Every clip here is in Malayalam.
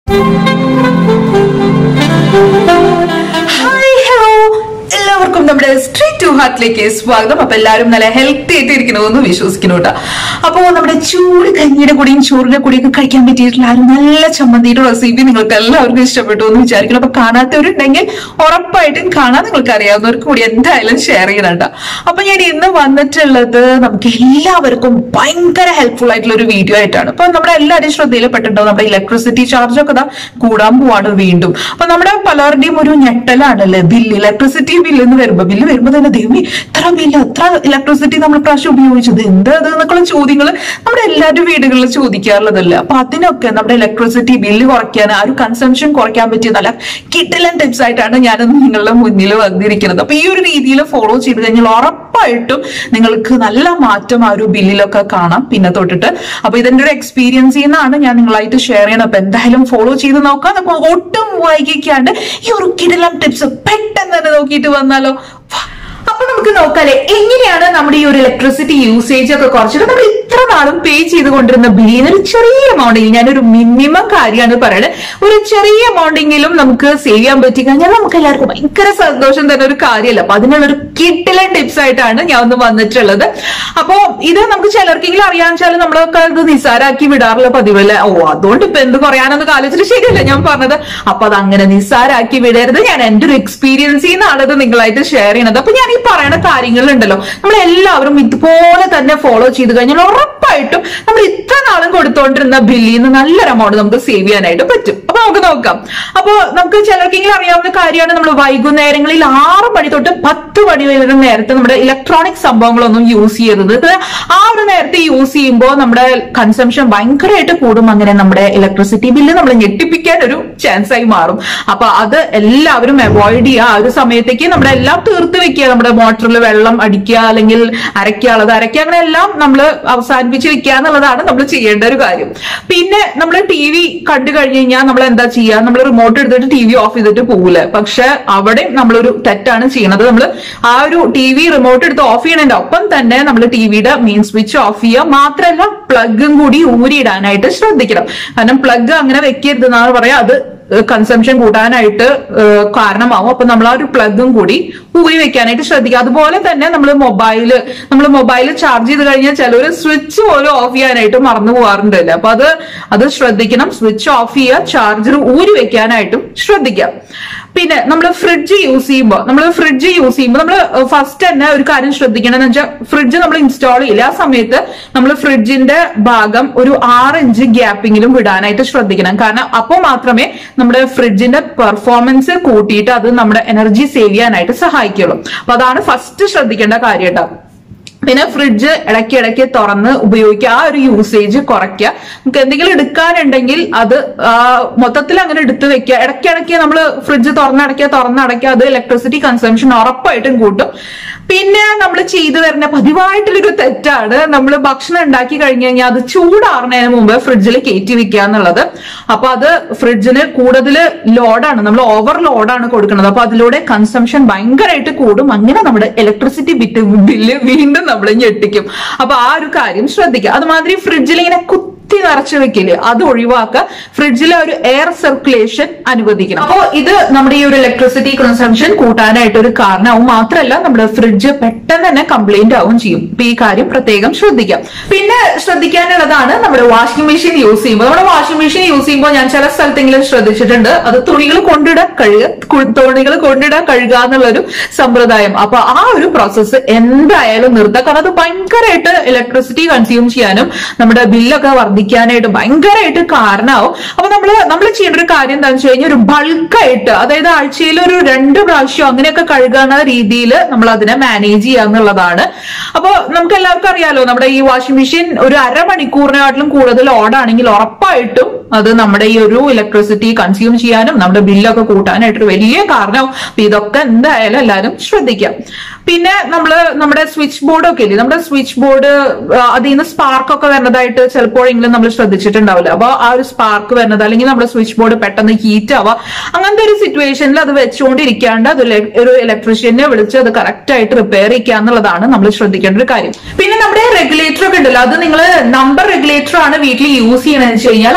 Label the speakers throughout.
Speaker 1: ഹായ് ഹലോ എല്ലാവർക്കും നമ്മുടെ സ്ട്രീറ്റ് ടു ഹാർട്ടിലേക്ക് സ്വാഗതം അപ്പൊ എല്ലാവരും നല്ല ഹെൽത്തി ആയിട്ട് ഇരിക്കണമെന്ന് വിശ്വസിക്കുന്നു കേട്ടോ അപ്പോ നമ്മുടെ ചൂട് കഞ്ഞിയുടെ കൂടിയും ചോറിന്റെ കൂടിയൊക്കെ കഴിക്കാൻ പറ്റിയിട്ടുള്ള ആ ഒരു നല്ല ചമ്മന്തിയുടെ റെസിപ്പി നിങ്ങൾക്ക് എല്ലാവർക്കും ഇഷ്ടപ്പെട്ടു എന്ന് വിചാരിക്കണം അപ്പൊ കാണാത്തവരുണ്ടെങ്കിൽ ഉറപ്പായിട്ടും കാണാൻ നിങ്ങൾക്ക് അറിയാവുന്നവർക്ക് കൂടി എന്തായാലും ഷെയർ ചെയ്യണം കേട്ടോ അപ്പൊ ഞാൻ ഇന്ന് വന്നിട്ടുള്ളത് നമുക്ക് എല്ലാവർക്കും ഭയങ്കര ഹെൽപ്ഫുൾ ആയിട്ടുള്ള ഒരു വീഡിയോ ആയിട്ടാണ് അപ്പൊ നമ്മുടെ എല്ലാവരുടെയും ശ്രദ്ധയിൽപ്പെട്ടിട്ടുണ്ടാവും നമ്മുടെ ഇലക്ട്രിസിറ്റി ചാർജ് ഒക്കെ ദാ കൂടാൻ പോവാണ് വീണ്ടും അപ്പൊ നമ്മുടെ പലരുടെയും ഒരു ഞെട്ടലാണല്ലേ ബില്ല് ഇലക്ട്രിസിറ്റി ബില്ല് എന്ന് വരുമ്പോ ബില്ല് വരുമ്പോ തന്നെ ദൈവമേ ഇത്ര ബില്ല് എത്ര ഇലക്ട്രിസിറ്റി നമ്മൾ പ്രാവശ്യം ഉപയോഗിച്ചത് എന്താ അത് എന്നൊക്കെയുള്ള ചോദ്യങ്ങൾ നമ്മുടെ എല്ലാവരുടെ വീടുകളിൽ ചോദിക്കാറുള്ളതല്ലേ അപ്പൊ അതിനൊക്കെ നമ്മുടെ ഇലക്ട്രിസിറ്റി ബില്ല് കുറയ്ക്കാൻ ആ ഒരു കൺസംഷൻ കുറയ്ക്കാൻ പറ്റിയ നല്ല കിട്ടലൻ ടിപ്സ് ആയിട്ടാണ് ഞാനിന്ന് നിങ്ങളുടെ മുന്നിൽ വന്നിരിക്കുന്നത് അപ്പൊ ഈ ഒരു രീതിയിൽ ഫോളോ ചെയ്ത് കഴിഞ്ഞാൽ ഉറപ്പായിട്ടും നിങ്ങൾക്ക് നല്ല മാറ്റം ആ ഒരു ബില്ലിലൊക്കെ കാണാം പിന്നെ തൊട്ടിട്ട് അപ്പൊ ഇതിന്റെ ഒരു എക്സ്പീരിയൻസ് ചെയ്യുന്നതാണ് ഞാൻ നിങ്ങളായിട്ട് ഷെയർ ചെയ്യണം അപ്പൊ എന്തായാലും ഫോളോ ചെയ്ത് നോക്കാം നമുക്ക് ഒട്ടും വൈകിക്കാണ്ട് ഈ ഒരു കിടലം ടിപ്സ് പെട്ടെന്ന് തന്നെ നോക്കിയിട്ട് വന്നാലോ വാ. അപ്പൊ നമുക്ക് നോക്കാല്ലേ എങ്ങനെയാണ് നമ്മുടെ ഈ ഒരു ഇലക്ട്രിസിറ്റി യൂസേജ് ഒക്കെ കുറച്ചിട്ട് നമ്മൾ ഇത്ര നാളും പേ ചെയ്തുകൊണ്ടിരുന്ന ബില്ലിന് ഒരു ചെറിയ എമൗണ്ടെങ്കിൽ ഞാനൊരു മിനിമം കാര്യമാണ് പറയുന്നത് ഒരു ചെറിയ എമൗണ്ടെങ്കിലും നമുക്ക് സേവ് ചെയ്യാൻ പറ്റി കഴിഞ്ഞാൽ നമുക്ക് എല്ലാവർക്കും ഭയങ്കര സന്തോഷം തന്നെ ഒരു കാര്യമല്ല അപ്പൊ അതിനുള്ള ഒരു കിട്ടിലെ ടിപ്സ് ആയിട്ടാണ് ഞാൻ ഒന്ന് വന്നിട്ടുള്ളത് അപ്പോ ഇത് നമുക്ക് ചിലർക്കെങ്കിലും അറിയാന്ന് വെച്ചാൽ നമ്മളൊക്കെ ഇത് നിസ്സാരാക്കി വിടാറുള്ള പതിവല്ല ഓ അതുകൊണ്ട് ഇപ്പൊ എന്ത് പറയാനൊന്ന് കാലിച്ചിട്ട് ശരിയല്ല ഞാൻ പറഞ്ഞത് അപ്പൊ അത് അങ്ങനെ നിസ്സാരാക്കി വിടരുത് ഞാൻ എന്റെ ഒരു എക്സ്പീരിയൻസിൽ നിന്നാണ് ഇത് നിങ്ങളായിട്ട് ഷെയർ ചെയ്യണത് അപ്പൊ ഞാൻ ഈ പറയുന്ന കാര്യങ്ങളുണ്ടല്ലോ നമ്മൾ എല്ലാവരും ഇതുപോലെ തന്നെ ഫോളോ ചെയ്ത് കഴിഞ്ഞാൽ ഉറപ്പായിട്ടും നമ്മൾ ഇത്ര നാളും കൊടുത്തോണ്ടിരുന്ന ബില്ലിൽ നിന്ന് നല്ലൊരു എമൗണ്ട് നമുക്ക് സേവ് ചെയ്യാനായിട്ട് പറ്റും അപ്പൊ നമുക്ക് നോക്കാം അപ്പൊ നമുക്ക് ചിലർക്കെങ്കിലും അറിയാവുന്ന കാര്യമാണ് നമ്മൾ വൈകുന്നേരങ്ങളിൽ ആറ് മണി തൊട്ട് പത്ത് മണി വരെ നേരത്തെ നമ്മുടെ ഇലക്ട്രോണിക് സംഭവങ്ങളൊന്നും യൂസ് ചെയ്യരുത് ഇത് ആ ഒരു നേരത്തെ യൂസ് ചെയ്യുമ്പോൾ നമ്മുടെ കൺസംഷൻ ഭയങ്കരമായിട്ട് കൂടും അങ്ങനെ നമ്മുടെ ഇലക്ട്രിസിറ്റി ബില്ല് നമ്മൾ ഞെട്ടിപ്പിക്കാൻ ഒരു ചാൻസ് ആയി മാറും അപ്പൊ അത് എല്ലാവരും അവോയ്ഡ് ചെയ്യുക ആ ഒരു സമയത്തേക്ക് നമ്മുടെ എല്ലാം തീർത്ത് വെക്കുക നമ്മുടെ മോട്ടറിൽ വെള്ളം അടിക്കുക അല്ലെങ്കിൽ അരയ്ക്കുക അത് അരയ്ക്കുക അങ്ങനെ എല്ലാം നമ്മൾ അവസാനിപ്പിച്ച് വെക്കുക എന്നുള്ളതാണ് നമ്മൾ ചെയ്യേണ്ട ഒരു കാര്യം പിന്നെ നമ്മൾ ടി വി കണ്ടു കഴിഞ്ഞ് കഴിഞ്ഞാൽ നമ്മൾ എന്താ ചെയ്യുക നമ്മൾ റിമോട്ട് എടുത്തിട്ട് ടി വി ഓഫ് ചെയ്തിട്ട് പോകില്ല പക്ഷെ അവിടെ നമ്മളൊരു തെറ്റാണ് ചെയ്യുന്നത് നമ്മൾ ആ ഒരു ടി വി റിമോട്ട് എടുത്ത് ഓഫ് ചെയ്യണതിന്റെ ഒപ്പം തന്നെ നമ്മൾ ടി വിയുടെ മെയിൻ സ്വിച്ച് ഓഫ് ചെയ്യുക മാത്രമല്ല പ്ലഗും കൂടി ഊരിയിടാനായിട്ട് ശ്രദ്ധിക്കണം കാരണം പ്ലഗ് അങ്ങനെ വെക്കരുത് എന്നാണ് പറയാ അത് കൺസംഷൻ കൂട്ടാനായിട്ട് ഏഹ് കാരണമാവും അപ്പൊ നമ്മൾ ആ ഒരു പ്ലഗും കൂടി ഊരി വെക്കാനായിട്ട് ശ്രദ്ധിക്കുക അതുപോലെ തന്നെ നമ്മൾ മൊബൈല് നമ്മൾ മൊബൈൽ ചാർജ് ചെയ്ത് കഴിഞ്ഞാൽ ചിലർ സ്വിച്ച് പോലും ഓഫ് ചെയ്യാനായിട്ട് മറന്നു പോകാറുണ്ടല്ലേ അപ്പൊ അത് അത് ശ്രദ്ധിക്കണം സ്വിച്ച് ഓഫ് ചെയ്യുക ചാർജർ ഊരി വെക്കാനായിട്ടും ശ്രദ്ധിക്കാം പിന്നെ നമ്മൾ ഫ്രിഡ്ജ് യൂസ് ചെയ്യുമ്പോൾ നമ്മൾ ഫ്രിഡ്ജ് യൂസ് ചെയ്യുമ്പോൾ നമ്മൾ ഫസ്റ്റ് തന്നെ ഒരു കാര്യം ശ്രദ്ധിക്കണം എന്ന് വെച്ചാൽ ഫ്രിഡ്ജ് നമ്മൾ ഇൻസ്റ്റാൾ ചെയ്യില്ല ആ സമയത്ത് നമ്മൾ ഫ്രിഡ്ജിന്റെ ഭാഗം ഒരു ആറ് ഇഞ്ച് ഗ്യാപ്പിങ്ങിലും വിടാനായിട്ട് ശ്രദ്ധിക്കണം കാരണം അപ്പോൾ മാത്രമേ നമ്മുടെ ഫ്രിഡ്ജിന്റെ പെർഫോമൻസ് കൂട്ടിയിട്ട് അത് നമ്മുടെ എനർജി സേവ് ചെയ്യാനായിട്ട് സഹായിക്കുള്ളൂ അപ്പൊ അതാണ് ഫസ്റ്റ് ശ്രദ്ധിക്കേണ്ട കാര്യം കേട്ടോ പിന്നെ ഫ്രിഡ്ജ് ഇടയ്ക്ക് ഇടയ്ക്ക് തുറന്ന് ഉപയോഗിക്കുക ആ ഒരു യൂസേജ് കുറയ്ക്കുക നമുക്ക് എന്തെങ്കിലും എടുക്കാനുണ്ടെങ്കിൽ അത് ആ, മൊത്തത്തിൽ അങ്ങനെ എടുത്തു വെക്കുക ഇടയ്ക്കിടയ്ക്ക് നമ്മൾ ഫ്രിഡ്ജ് തുറന്നടയ്ക്കുക തുറന്നടയ്ക്കുക അത് ഇലക്ട്രിസിറ്റി കൺസംഷൻ ഉറപ്പായിട്ടും കൂട്ടും പിന്നെ നമ്മൾ ചെയ്തു വരുന്ന പതിവായിട്ടുള്ളൊരു തെറ്റാണ് നമ്മൾ ഭക്ഷണം ഉണ്ടാക്കി കഴിഞ്ഞു കഴിഞ്ഞാൽ അത് ചൂടാറുന്നതിന് മുമ്പ് ഫ്രിഡ്ജിൽ കയറ്റി വെക്കുക എന്നുള്ളത് അപ്പൊ അത് ഫ്രിഡ്ജിന് കൂടുതൽ ലോഡാണ് നമ്മൾ ഓവർ ലോഡാണ് കൊടുക്കുന്നത് അപ്പൊ അതിലൂടെ കൺസംഷൻ ഭയങ്കരമായിട്ട് കൂടും അങ്ങനെ നമ്മുടെ ഇലക്ട്രിസിറ്റി ബിറ്റ് ബില്ല് വീണ്ടും നമ്മൾ ഞെട്ടിക്കും അപ്പൊ ആ ഒരു കാര്യം ശ്രദ്ധിക്കുക അതുമാതിരി ഫ്രിഡ്ജിൽ ഇങ്ങനെ കുത്തി നിറച്ച് വെക്കില്ലേ അത് ഒഴിവാക്കുക ഫ്രിഡ്ജിലെ ഒരു എയർ സർക്കുലേഷൻ അനുവദിക്കണം അപ്പോ ഇത് നമ്മുടെ ഈ ഒരു ഇലക്ട്രിസിറ്റി കൺസംഷൻ കൂട്ടാനായിട്ട് ഒരു കാരണമാവും മാത്രമല്ല നമ്മുടെ ഫ്രിഡ്ജ് പെട്ടെന്ന് തന്നെ കംപ്ലൈന്റ് ആവും ചെയ്യും അപ്പൊ ഈ കാര്യം പ്രത്യേകം ശ്രദ്ധിക്കാം പിന്നെ ശ്രദ്ധിക്കാനുള്ളതാണ് നമ്മുടെ വാഷിംഗ് മെഷീൻ യൂസ് ചെയ്യുമ്പോൾ നമ്മുടെ വാഷിംഗ് മെഷീൻ യൂസ് ചെയ്യുമ്പോൾ ഞാൻ ചില സ്ഥലത്തെങ്കിലും ശ്രദ്ധിച്ചിട്ടുണ്ട് അത് തുണികൾ കൊണ്ടിടാൻ കഴുകുക തുണികൾ കൊണ്ടിടാൻ കഴുകുക എന്നുള്ളൊരു സമ്പ്രദായം അപ്പൊ ആ ഒരു പ്രോസസ്സ് എന്തായാലും നിർത്തുക കാരണം അത് ഭയങ്കരമായിട്ട് ഇലക്ട്രിസിറ്റി കൺസ്യൂം ചെയ്യാനും നമ്മുടെ ബില്ലൊക്കെ വർദ്ധിക്കാനായിട്ട് ഭയങ്കരമായിട്ട് കാരണമാവും അപ്പൊ നമ്മള് നമ്മൾ ചെയ്യേണ്ട ഒരു കാര്യം എന്താണെന്ന് വെച്ച് കഴിഞ്ഞാൽ ഒരു ബൾക്കായിട്ട് അതായത് ആഴ്ചയിൽ ഒരു രണ്ട് പ്രാവശ്യം അങ്ങനെയൊക്കെ കഴുകുന്ന രീതിയിൽ നമ്മൾ അതിനെ മാനേജ് ചെയ്യുക എന്നുള്ളതാണ് അപ്പൊ നമുക്ക് എല്ലാവർക്കും അറിയാലോ നമ്മുടെ ഈ വാഷിംഗ് മെഷീൻ ഒരു അരമണിക്കൂറിനെക്കാട്ടിലും കൂടുതൽ ഓടാണെങ്കിൽ ഉറപ്പായിട്ടും അത് നമ്മുടെ ഈ ഒരു ഇലക്ട്രിസിറ്റി കൺസ്യൂം ചെയ്യാനും നമ്മുടെ ബില്ലൊക്കെ കൂട്ടാനായിട്ട് ഒരു വലിയ കാരണവും അപ്പൊ ഇതൊക്കെ എന്തായാലും എല്ലാവരും ശ്രദ്ധിക്കാം പിന്നെ നമ്മള് നമ്മുടെ സ്വിച്ച് ബോർഡ് ഒക്കെ ഇല്ലേ നമ്മുടെ സ്വിച്ച് ബോർഡ് അതിൽ നിന്ന് സ്പാർക്ക് ഒക്കെ വരുന്നതായിട്ട് ചിലപ്പോഴെങ്കിലും നമ്മൾ ശ്രദ്ധിച്ചിട്ടുണ്ടാവില്ല അപ്പൊ ആ ഒരു സ്പാർക്ക് വരുന്നത് അല്ലെങ്കിൽ നമ്മുടെ സ്വിച്ച് ബോർഡ് പെട്ടെന്ന് ഹീറ്റ് ആവുക അങ്ങനത്തെ ഒരു സിറ്റുവേഷനിൽ അത് വെച്ചുകൊണ്ടിരിക്കാണ്ട് അത് ലെ- ഒരു ഇലക്ട്രീഷ്യനെ വിളിച്ച് അത് കറക്റ്റ് ആയിട്ട് റിപ്പയർ ചെയ്യുക എന്നുള്ളതാണ് നമ്മൾ ശ്രദ്ധിക്കേണ്ട ഒരു കാര്യം പിന്നെ നമ്മുടെ റെഗുലേറ്റർ ഒക്കെ ഉണ്ടല്ലോ അത് നിങ്ങൾ നമ്പർ റെഗുലേറ്റർ ആണ് വീട്ടിൽ യൂസ് ചെയ്യണമെന്ന് വെച്ച് കഴിഞ്ഞാൽ അത് മാറ്റി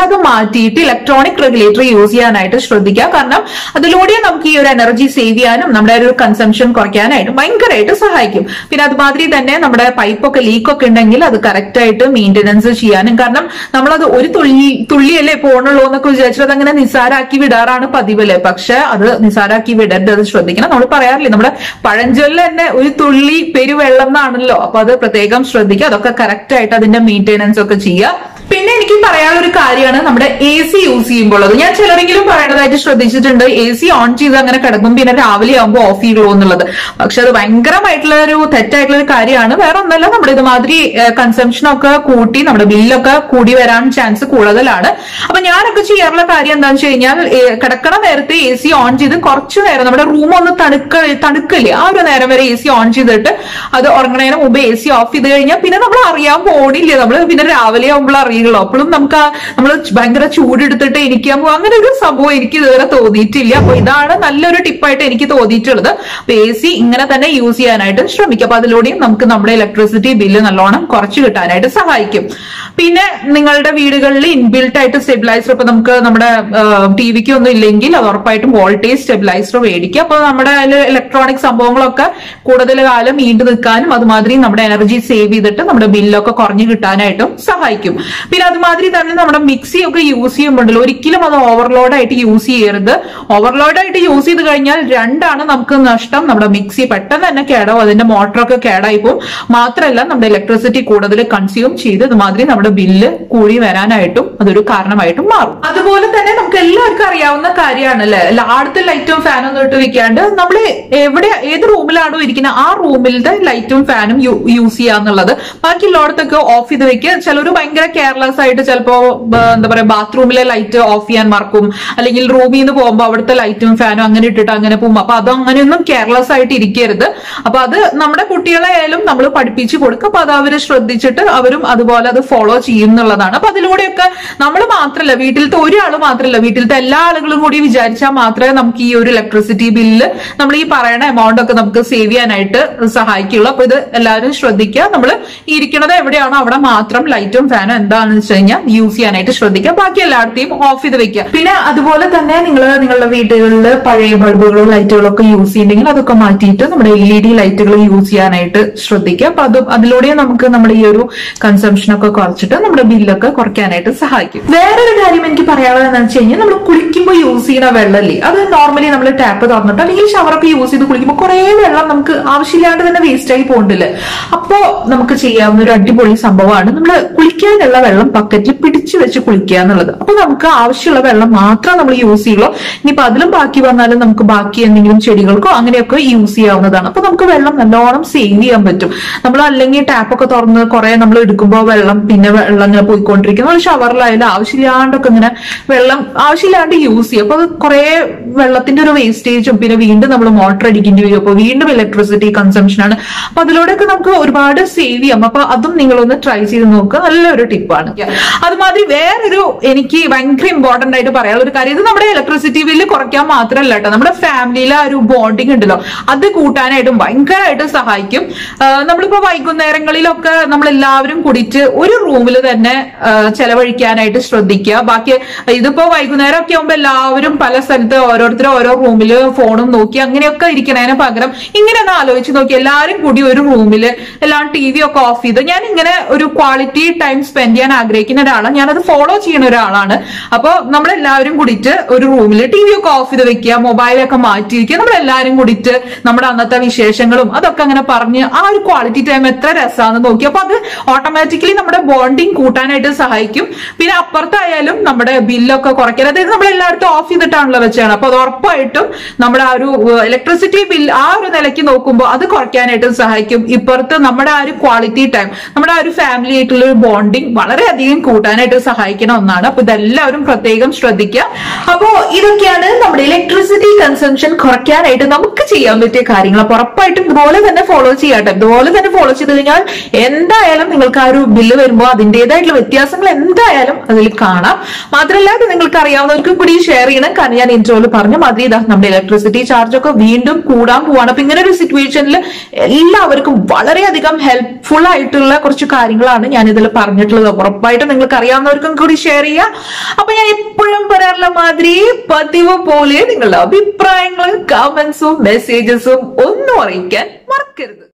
Speaker 1: മാറ്റിയിട്ട് ഇലക്ട്രോണിക് റെഗുലേറ്റർ യൂസ് ചെയ്യാനായിട്ട് ശ്രദ്ധിക്കുക കാരണം അതിലൂടെ നമുക്ക് ഈ ഒരു എനർജി സേവ് ചെയ്യാനും നമ്മുടെ ഒരു കൺസംഷൻ കുറയ്ക്കാനായിട്ടും ഭയങ്കരമായിട്ട് സഹായിക്കും പിന്നെ അതുമാതിരി തന്നെ നമ്മുടെ പൈപ്പൊക്കെ ലീക്കൊക്കെ ഉണ്ടെങ്കിൽ അത് കറക്റ്റ് ആയിട്ട് മെയിന്റനൻസ് ചെയ്യാനും കാരണം നമ്മളത് ഒരു തുള്ളി തുള്ളിയല്ലേ പോണുള്ളൂ എന്നൊക്കെ വിചാരിച്ചിട്ട് അത് അങ്ങനെ നിസാരാക്കി വിടാറാണ് പതിവല്ലേ പക്ഷെ അത് നിസാരാക്കി വിടരുത് അത് ശ്രദ്ധിക്കണം നമ്മൾ പറയാറില്ലേ നമ്മുടെ പഴഞ്ചൊല്ല് തന്നെ ഒരു തുള്ളി പെരുവെള്ളം എന്നാണല്ലോ അപ്പൊ അത് പ്രത്യേകം ശ്രദ്ധിക്കുക അതൊക്കെ കറക്റ്റ് ആയിട്ട് അതിന്റെ മെയിന്റനൻസ് ഒക്കെ ചെയ്യുക പിന്നെ എനിക്ക് പറയാനുള്ള ഒരു കാര്യമാണ് നമ്മുടെ എ സി യൂസ് ചെയ്യുമ്പോൾ അത് ഞാൻ ചിലരെങ്കിലും പറയണതായിട്ട് ശ്രദ്ധിച്ചിട്ടുണ്ട് എ സി ഓൺ ചെയ്ത് അങ്ങനെ കിടക്കും പിന്നെ രാവിലെ ആകുമ്പോൾ ഓഫ് ചെയ്യുള്ളൂ എന്നുള്ളത് പക്ഷെ അത് ഭയങ്കരമായിട്ടുള്ള ഒരു തെറ്റായിട്ടുള്ള ഒരു കാര്യമാണ് വേറെ ഒന്നല്ല നമ്മുടെ ഇതുമാതിരി കൺസംഷൻ ഒക്കെ കൂട്ടി നമ്മുടെ ബില്ലൊക്കെ കൂടി വരാൻ ചാൻസ് കൂടുതലാണ് അപ്പൊ ഞാനൊക്കെ ചെയ്യാറുള്ള കാര്യം എന്താണെന്ന് വെച്ച് കഴിഞ്ഞാൽ ഏ, കിടക്കണ നേരത്തെ എ സി ഓൺ ചെയ്ത് കുറച്ചു നേരം നമ്മുടെ റൂം ഒന്ന് തണുക്ക തണുക്കില്ലേ ആ ഒരു നേരം വരെ എ സി ഓൺ ചെയ്തിട്ട് അത് ഉറങ്ങണതിന് മുമ്പ് എ സി ഓഫ് ചെയ്ത് കഴിഞ്ഞാൽ പിന്നെ നമ്മൾ അറിയാൻ പോണില്ല നമ്മൾ പിന്നെ രാവിലെ ആകുമ്പോൾ അറിയുള്ളൂ അപ്പോഴും നമുക്ക് നമ്മൾ ഭയങ്കര ചൂടെടുത്തിട്ട് എനിക്കാൻ പോകും അങ്ങനെ ഒരു സംഭവം എനിക്ക് ഇതുവരെ തോന്നിയിട്ടില്ല അപ്പൊ ഇതാണ് നല്ലൊരു ടിപ്പായിട്ട് എനിക്ക് തോന്നിയിട്ടുള്ളത് അപ്പൊ എ സി ഇങ്ങനെ തന്നെ യൂസ് ചെയ്യാനായിട്ട് ശ്രമിക്കും അപ്പൊ അതിലൂടെയും നമുക്ക് നമ്മുടെ ഇലക്ട്രിസിറ്റി ബില്ല് നല്ലോണം കുറച്ച് കിട്ടാനായിട്ട് സഹായിക്കും പിന്നെ നിങ്ങളുടെ വീടുകളിൽ ഇൻബിൽട്ട് ആയിട്ട് സ്റ്റെബിലൈസർ ഇപ്പൊ നമുക്ക് നമ്മുടെ ടി വിക്ക് ഒന്നും ഇല്ലെങ്കിൽ അത് ഉറപ്പായിട്ടും വോൾട്ടേജ് സ്റ്റെബിലൈസർ മേടിക്കുക അപ്പൊ നമ്മുടെ ഇലക്ട്രോണിക് സംഭവങ്ങളൊക്കെ കൂടുതൽ കാലം നീണ്ടു നിൽക്കാനും അതുമാതിരി നമ്മുടെ എനർജി സേവ് ചെയ്തിട്ട് നമ്മുടെ ബില്ലൊക്കെ കുറഞ്ഞു കിട്ടാനായിട്ടും സഹായിക്കും പിന്നെ അതുമാതിരി തന്നെ നമ്മുടെ മിക്സി ഒക്കെ യൂസ് ചെയ്യുമ്പോഴല്ലോ ഒരിക്കലും അത് ഓവർലോഡ് ആയിട്ട് യൂസ് ചെയ്യരുത് ഓവർലോഡ് ആയിട്ട് യൂസ് ചെയ്ത് കഴിഞ്ഞാൽ രണ്ടാണ് നമുക്ക് നഷ്ടം നമ്മുടെ മിക്സി പെട്ടെന്ന് തന്നെ കേടാവും അതിന്റെ മോട്ടറൊക്കെ കേടായി പോകും മാത്രമല്ല നമ്മുടെ ഇലക്ട്രിസിറ്റി കൂടുതൽ കൺസ്യൂം ചെയ്ത് ഇതുമാതിരി നമ്മുടെ ബില്ല് കൂടി വരാനായിട്ടും അതൊരു കാരണമായിട്ടും മാറും അതുപോലെ തന്നെ നമുക്ക് എല്ലാവർക്കും അറിയാവുന്ന കാര്യമാണ് അല്ലെ എല്ലായിടത്തും ലൈറ്റും ഫാനും ഒന്നും ഇട്ട് വെക്കാണ്ട് നമ്മൾ എവിടെ ഏത് റൂമിലാണോ ഇരിക്കുന്നത് ആ റൂമിലത്തെ ലൈറ്റും ഫാനും യൂസ് ചെയ്യാന്നുള്ളത് ബാക്കി എല്ലായിടത്തൊക്കെ ഓഫ് ചെയ്ത് വെക്കുക ചിലർ ഭയങ്കര കെയർലെസ് ആയിട്ട് ചിലപ്പോ ബ- എന്താ പറയാ ബാത്റൂമിലെ ലൈറ്റ് ഓഫ് ചെയ്യാൻ മറക്കും അല്ലെങ്കിൽ റൂമിൽ നിന്ന് പോകുമ്പോൾ അവിടുത്തെ ലൈറ്റും ഫാനും അങ്ങനെ ഇട്ടിട്ട് അങ്ങനെ പോകും അപ്പൊ അത് അങ്ങനെയൊന്നും കെയർലെസ് ആയിട്ട് ഇരിക്കരുത് അപ്പൊ അത് നമ്മുടെ കുട്ടികളെ ആയാലും നമ്മൾ പഠിപ്പിച്ചു കൊടുക്കും അപ്പൊ അത് അവര് ശ്രദ്ധിച്ചിട്ട് അവരും അതുപോലെ അത് ഫോളോ ചെയ്യും എന്നുള്ളതാണ് അപ്പൊ അതിലൂടെയൊക്കെ നമ്മൾ മാത്രമല്ല വീട്ടിലത്തെ ഒരാൾ മാത്രമല്ല വീട്ടിലത്തെ എല്ലാ ആളുകളും കൂടി വിചാരിച്ചാൽ മാത്രമേ നമുക്ക് ഈ ഒരു ഇലക്ട്രിസിറ്റി ബില്ല് നമ്മൾ ഈ പറയുന്ന എമൗണ്ട് ഒക്കെ നമുക്ക് സേവ് ചെയ്യാനായിട്ട് സഹായിക്കുള്ളൂ അപ്പൊ ഇത് എല്ലാവരും ശ്രദ്ധിക്കുക നമ്മൾ ഇരിക്കുന്നത് എവിടെയാണോ അവിടെ മാത്രം ലൈറ്റും ഫാനും എന്താണെന്ന് വെച്ച് കഴിഞ്ഞാൽ യൂസ് ചെയ്യാനായിട്ട് ശ്രദ്ധിക്കുക ബാക്കി എല്ലായിടത്തെയും ഓഫ് ചെയ്ത് വെക്കുക പിന്നെ അതുപോലെ തന്നെ നിങ്ങൾ നിങ്ങളുടെ വീടുകളിൽ പഴയ ബൾബുകളും ലൈറ്റുകളും ഒക്കെ യൂസ് ചെയ്യുന്നുണ്ടെങ്കിൽ അതൊക്കെ മാറ്റിയിട്ട് നമ്മുടെ എൽ ഇ ഡി ലൈറ്റുകൾ യൂസ് ചെയ്യാനായിട്ട് ശ്രദ്ധിക്കുക അപ്പൊ അത് അതിലൂടെ നമുക്ക് നമ്മുടെ ഈ ഒരു കൺസംഷൻ ഒക്കെ കുറച്ചിട്ട് നമ്മുടെ ബില്ലൊക്കെ കുറയ്ക്കാനായിട്ട് സഹായിക്കും വേറൊരു കാര്യം എനിക്ക് പറയാനുള്ളത് എന്താണെന്ന് വെച്ച് കഴിഞ്ഞാൽ നമ്മൾ കുളിക്കുമ്പോൾ യൂസ് ചെയ്യുന്ന വെള്ളമല്ലേ അത് നോർമലി നമ്മൾ ടാപ്പ് തുറന്നിട്ട് അല്ലെങ്കിൽ ഷവറൊക്കെ യൂസ് ചെയ്ത് കുളിക്കുമ്പോൾ കുറെ വെള്ളം നമുക്ക് ആവശ്യമില്ലാണ്ട് തന്നെ വേസ്റ്റ് ആയി പോകുന്നില്ല അപ്പോ നമുക്ക് ചെയ്യാവുന്ന ഒരു അടിപൊളി സംഭവമാണ് നമ്മൾ കുളിക്കാനുള്ള വെള്ളം ബക്കറ്റിൽ പിടിച്ചു വെച്ച് കുളിക്കുക എന്നുള്ളത് അപ്പൊ നമുക്ക് ആവശ്യമുള്ള വെള്ളം മാത്രം നമ്മൾ യൂസ് ചെയ്യുള്ളൂ ഇനിയിപ്പോ അതിലും ബാക്കി വന്നാലും നമുക്ക് ബാക്കി എന്തെങ്കിലും ചെടികൾക്കോ അങ്ങനെയൊക്കെ യൂസ് ചെയ്യാവുന്നതാണ് അപ്പൊ നമുക്ക് വെള്ളം നല്ലോണം സേവ് ചെയ്യാൻ പറ്റും നമ്മൾ അല്ലെങ്കിൽ ടാപ്പൊക്കെ തുറന്ന് കുറെ നമ്മൾ എടുക്കുമ്പോൾ വെള്ളം പിന്നെ വെള്ളം ഇങ്ങനെ പോയിക്കൊണ്ടിരിക്കും നമ്മൾ ഷവറിലായാലും ആവശ്യമില്ലാണ്ടൊക്കെ ഇങ്ങനെ വെള്ളം ആവശ്യമില്ലാണ്ട് യൂസ് ചെയ്യും അപ്പൊ അത് കുറെ വെള്ളത്തിന്റെ ഒരു വേസ്റ്റേജും പിന്നെ വീണ്ടും നമ്മൾ മോട്ടർ അടിക്കേണ്ടി വരും അപ്പൊ വീണ്ടും ഇലക്ട്രിസിറ്റി കൺസംഷൻ ആണ് അപ്പൊ അതിലൂടെയൊക്കെ നമുക്ക് ഒരുപാട് സേവ് ചെയ്യാം അപ്പൊ അതും നിങ്ങളൊന്ന് ട്രൈ ചെയ്ത് നോക്കുക നല്ലൊരു ടിപ്പാണ് അതുമാതിരി വേറൊരു എനിക്ക് ഭയങ്കര ഇമ്പോർട്ടന്റ് ആയിട്ട് പറയാനുള്ള ഒരു കാര്യം ഇത് നമ്മുടെ ഇലക്ട്രിസിറ്റി ബില്ല് കുറയ്ക്കാൻ മാത്രമല്ല കേട്ടോ നമ്മുടെ ഫാമിലിയിലെ ആ ഒരു ബോണ്ടിങ് ഉണ്ടല്ലോ അത് കൂട്ടാനായിട്ടും ഭയങ്കരമായിട്ട് സഹായിക്കും ആ, നമ്മളിപ്പോ വൈകുന്നേരങ്ങളിലൊക്കെ നമ്മൾ എല്ലാവരും കൂടിയിട്ട് ഒരു റൂമിൽ തന്നെ ആ, ചെലവഴിക്കാനായിട്ട് ശ്രദ്ധിക്കുക ബാക്കി ഇതിപ്പോ വൈകുന്നേരം ഒക്കെ ആകുമ്പോൾ എല്ലാവരും പല സ്ഥലത്ത് ഓരോരുത്തരും ഓരോ റൂമിൽ ഫോണും നോക്കി അങ്ങനെയൊക്കെ ഇരിക്കണതിന് പകരം ഇങ്ങനെ ഒന്ന് ആലോചിച്ച് നോക്കി എല്ലാവരും കൂടി ഒരു റൂമിൽ എല്ലാം ടി വി ഒക്കെ ഓഫ് ചെയ്ത് ഞാൻ ഇങ്ങനെ ഒരു ക്വാളിറ്റി ടൈം സ്പെൻഡ് ചെയ്യാൻ ആഗ്രഹിക്കുന്ന ഒരാളാണ് ഞാനത് ഫോളോ ചെയ്യുന്ന ഒരാളാണ് അപ്പൊ നമ്മളെല്ലാവരും കൂടിയിട്ട് ഒരു റൂമിൽ ടി വി ഒക്കെ ഓഫ് ചെയ്ത് വെക്കുക മൊബൈലൊക്കെ മാറ്റിയിരിക്കുക നമ്മളെല്ലാവരും കൂടിയിട്ട് നമ്മുടെ അന്നത്തെ വിശേഷങ്ങളും അതൊക്കെ അങ്ങനെ പറഞ്ഞ് ആ ഒരു ക്വാളിറ്റി ടൈം എത്ര രസമാണെന്ന് നോക്കി അപ്പൊ അത് ഓട്ടോമാറ്റിക്കലി നമ്മുടെ ബോണ്ടിങ് കൂട്ടാനായിട്ട് സഹായിക്കും പിന്നെ അപ്പുറത്തായാലും നമ്മുടെ ബില്ലൊക്കെ കുറയ്ക്കാൻ അതായത് നമ്മൾ എല്ലായിടത്തും ഓഫ് ചെയ്തിട്ടാണല്ലോ വെച്ചാണ് അപ്പൊ അത് ഉറപ്പായിട്ടും നമ്മുടെ ആ ഒരു ഇലക്ട്രിസിറ്റി ബിൽ ആ ഒരു നിലയ്ക്ക് നോക്കുമ്പോൾ അത് കുറയ്ക്കാനായിട്ട് സഹായിക്കും ഇപ്പുറത്ത് നമ്മുടെ ആ ഒരു ക്വാളിറ്റി ടൈം നമ്മുടെ ആ ഒരു ഫാമിലി ആയിട്ടുള്ള ഒരു ബോണ്ടിങ് വളരെയധികം കൂട്ടാനായിട്ട് സഹായിക്കുന്ന ഒന്നാണ് അപ്പൊ ഇതെല്ലാവരും പ്രത്യേകം ശ്രദ്ധിക്കുക അപ്പോ ഇതൊക്കെയാണ് നമ്മുടെ ഇലക്ട്രിസിറ്റി കൺസംഷൻ കുറയ്ക്കാനായിട്ട് നമുക്ക് ചെയ്യാൻ പറ്റിയ കാര്യങ്ങൾ അപ്പൊ ഉറപ്പായിട്ടും ഇതുപോലെ തന്നെ ഫോളോ ചെയ്യാട്ടെ ഇതുപോലെ തന്നെ ഫോളോ ചെയ്ത് കഴിഞ്ഞാൽ എന്തായാലും നിങ്ങൾക്ക് ആ ഒരു ബില്ല് വരുമ്പോൾ അതിന്റേതായിട്ടുള്ള വ്യത്യാസങ്ങൾ എന്തായാലും അതിൽ കാണാം മാത്രമല്ല ഇത് നിങ്ങൾക്ക് അറിയാവുന്നവർക്കും കൂടി ഷെയർ ചെയ്യണം കാരണം ഞാൻ ഇൻട്രോയിൽ പറഞ്ഞ മാതിരി ഇതാ നമ്മുടെ ഇലക്ട്രിസിറ്റി ചാർജ് ഒക്കെ വീണ്ടും കൂടാൻ പോവാണ് അപ്പൊ ഇങ്ങനെ ഒരു സിറ്റുവേഷനിൽ എല്ലാവർക്കും വളരെയധികം ഹെൽപ്ഫുൾ ആയിട്ടുള്ള കുറച്ച് കാര്യങ്ങളാണ് ഞാൻ ഇതിൽ പറഞ്ഞിട്ടുള്ളത് അപ്പൊ ഉറപ്പായിട്ടും നിങ്ങൾക്ക് അറിയാവുന്നവർക്കും കൂടി ഷെയർ ചെയ്യുക അപ്പൊ ഞാൻ എപ്പോഴും പറയാറുള്ള മാതിരി പതിവ് പോലെ നിങ്ങളുടെ അഭിപ്രായങ്ങളും കമന്റ്സും മെസ്സേജസും ഒന്നും അറിയിക്കാൻ മറക്കരുത്